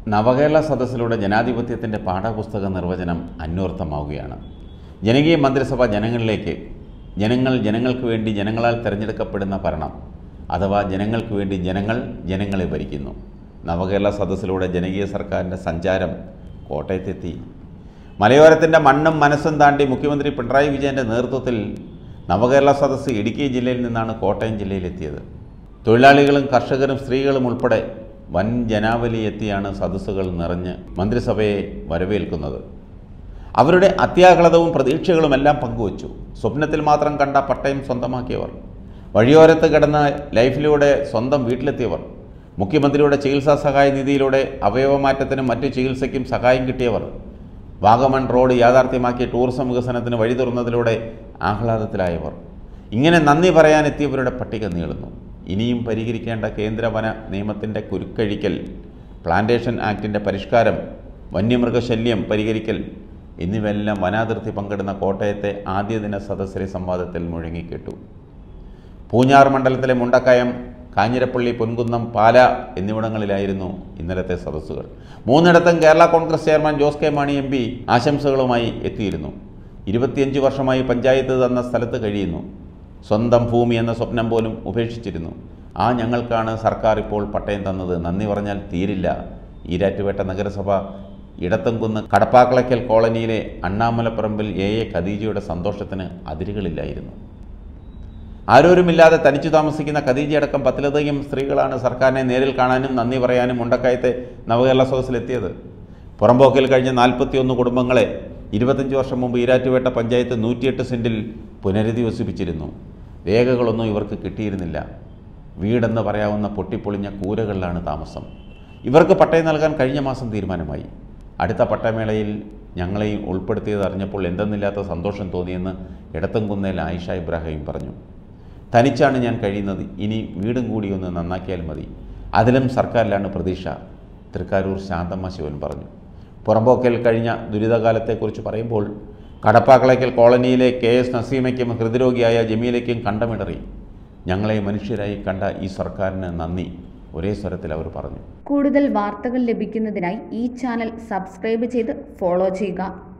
നവകേരള സദസ്സിലൂടെ ജനാധിപത്യത്തിൻ്റെ പാഠപുസ്തക നിർവചനം അന്വർത്ഥമാവുകയാണ് ജനകീയ മന്ത്രിസഭ ജനങ്ങളിലേക്ക് ജനങ്ങൾ ജനങ്ങൾക്ക് വേണ്ടി ജനങ്ങളാൽ തിരഞ്ഞെടുക്കപ്പെടുന്ന ഭരണം അഥവാ ജനങ്ങൾക്ക് വേണ്ടി ജനങ്ങൾ ജനങ്ങളെ ഭരിക്കുന്നു നവകേരള സദസ്സിലൂടെ ജനകീയ സർക്കാരിൻ്റെ സഞ്ചാരം കോട്ടയത്തെത്തി മലയോരത്തിൻ്റെ മണ്ണും മനസ്സും താണ്ടി മുഖ്യമന്ത്രി പിണറായി വിജയൻ്റെ നേതൃത്വത്തിൽ നവകേരള സദസ്സ് ഇടുക്കി ജില്ലയിൽ നിന്നാണ് കോട്ടയം ജില്ലയിലെത്തിയത് തൊഴിലാളികളും കർഷകരും സ്ത്രീകളും ഉൾപ്പെടെ വൻ ജനാവലി എത്തിയാണ് സദസ്സുകൾ നിറഞ്ഞ് മന്ത്രിസഭയെ വരവേൽക്കുന്നത് അവരുടെ അത്യാഹ്ലാദവും പ്രതീക്ഷകളുമെല്ലാം പങ്കുവച്ചു സ്വപ്നത്തിൽ മാത്രം കണ്ട പട്ടയം സ്വന്തമാക്കിയവർ വഴിയോരത്ത് കിടന്ന ലൈഫിലൂടെ സ്വന്തം വീട്ടിലെത്തിയവർ മുഖ്യമന്ത്രിയുടെ ചികിത്സാ സഹായ നിധിയിലൂടെ അവയവമാറ്റത്തിനും മറ്റു ചികിത്സയ്ക്കും സഹായം കിട്ടിയവർ വാഗമൺ റോഡ് യാഥാർത്ഥ്യമാക്കി ടൂറിസം വികസനത്തിന് വഴി തുറന്നതിലൂടെ ആഹ്ലാദത്തിലായവർ ഇങ്ങനെ നന്ദി പറയാനെത്തിയവരുടെ പട്ടിക നീളുന്നു ഇനിയും പരിഹരിക്കേണ്ട കേന്ദ്ര വന നിയമത്തിൻ്റെ കുരുക്കഴിക്കൽ പ്ലാന്റേഷൻ ആക്ടിൻ്റെ പരിഷ്കാരം വന്യമൃഗശല്യം പരിഹരിക്കൽ എന്നിവയെല്ലാം വനാതിർത്തി പങ്കിടുന്ന കോട്ടയത്തെ ആദ്യ ദിന സദസ്സരി സംവാദത്തിൽ മുഴങ്ങിക്കേട്ടു പൂഞ്ഞാർ മണ്ഡലത്തിലെ മുണ്ടക്കയം കാഞ്ഞിരപ്പള്ളി പൊൻകുന്നം പാല എന്നിവിടങ്ങളിലായിരുന്നു ഇന്നലത്തെ സദസ്സുകൾ മൂന്നിടത്തും Kerala Congress chairman Jose K Mani M P ആശംസകളുമായി എത്തിയിരുന്നു ഇരുപത്തിയഞ്ച് വർഷമായി പഞ്ചായത്ത് തന്ന സ്ഥലത്ത് കഴിയുന്നു സ്വന്തം ഭൂമി എന്ന സ്വപ്നം പോലും ഉപേക്ഷിച്ചിരുന്നു ആ ഞങ്ങൾക്കാണ് സർക്കാർ ഇപ്പോൾ പട്ടയം തന്നത് നന്ദി പറഞ്ഞാൽ തീരില്ല ഈരാറ്റുപേട്ട നഗരസഭ ഇടത്തംകുന്ന് കടപ്പാക്കളയ്ക്കൽ കോളനിയിലെ അണ്ണാമലപ്പറമ്പിൽ എ എ ഖദീജയുടെ സന്തോഷത്തിന് അതിരുകളില്ലായിരുന്നു ആരോരുമില്ലാതെ തനിച്ചു താമസിക്കുന്ന ഖദീജയടക്കം പത്തിലധികം സ്ത്രീകളാണ് സർക്കാരിനെ നേരിൽ കാണാനും നന്ദി പറയാനും മുണ്ടക്കയത്തെ നവകേരള സദസ്സിലെത്തിയത് പുറമ്പോക്കിൽ കഴിഞ്ഞ നാൽപ്പത്തിയൊന്ന് കുടുംബങ്ങളെ ഇരുപത്തഞ്ച് വർഷം മുമ്പ് ഈരാറ്റുപേട്ട പഞ്ചായത്ത് നൂറ്റിയെട്ട് സെൻറ്റിൽ പുനരധിവസിപ്പിച്ചിരുന്നു രേഖകളൊന്നും ഇവർക്ക് കിട്ടിയിരുന്നില്ല വീടെന്ന് പറയാവുന്ന പൊട്ടിപ്പൊളിഞ്ഞ കൂരകളിലാണ് താമസം ഇവർക്ക് പട്ടയം നൽകാൻ കഴിഞ്ഞ മാസം തീരുമാനമായി അടുത്ത പട്ടയമേളയിൽ ഞങ്ങളെയും ഉൾപ്പെടുത്തിയത് അറിഞ്ഞപ്പോൾ എന്തെന്നില്ലാത്ത സന്തോഷം തോന്നിയെന്ന് ഇടത്തംകുന്നേൽ ആയിഷ ഇബ്രാഹിം പറഞ്ഞു തനിച്ചാണ് ഞാൻ കഴിയുന്നത് ഇനി വീടും കൂടി ഒന്ന് നന്നാക്കിയാൽ മതി അതിലും സർക്കാരിലാണ് പ്രതീക്ഷ തൃക്കാരൂർ ശാന്തമ്മ ശിവൻ പറഞ്ഞു പുറമ്പോക്കൽ കഴിഞ്ഞ ദുരിതകാലത്തെക്കുറിച്ച് പറയുമ്പോൾ കടപ്പാക്കളയ്ക്കൽ കോളനിയിലെ കെ എസ് നസീമയ്ക്കും ഹൃദ്രോഗിയായ ജമീലയ്ക്കും കണ്ടമിടറി ഞങ്ങളെ മനുഷ്യരായി കണ്ട ഈ സർക്കാരിന് നന്ദി ഒരേ സ്വരത്തിൽ അവർ പറഞ്ഞു കൂടുതൽ വാർത്തകൾ ലഭിക്കുന്നതിനായി ഈ ചാനൽ സബ്സ്ക്രൈബ് ചെയ്ത് ഫോളോ ചെയ്യുക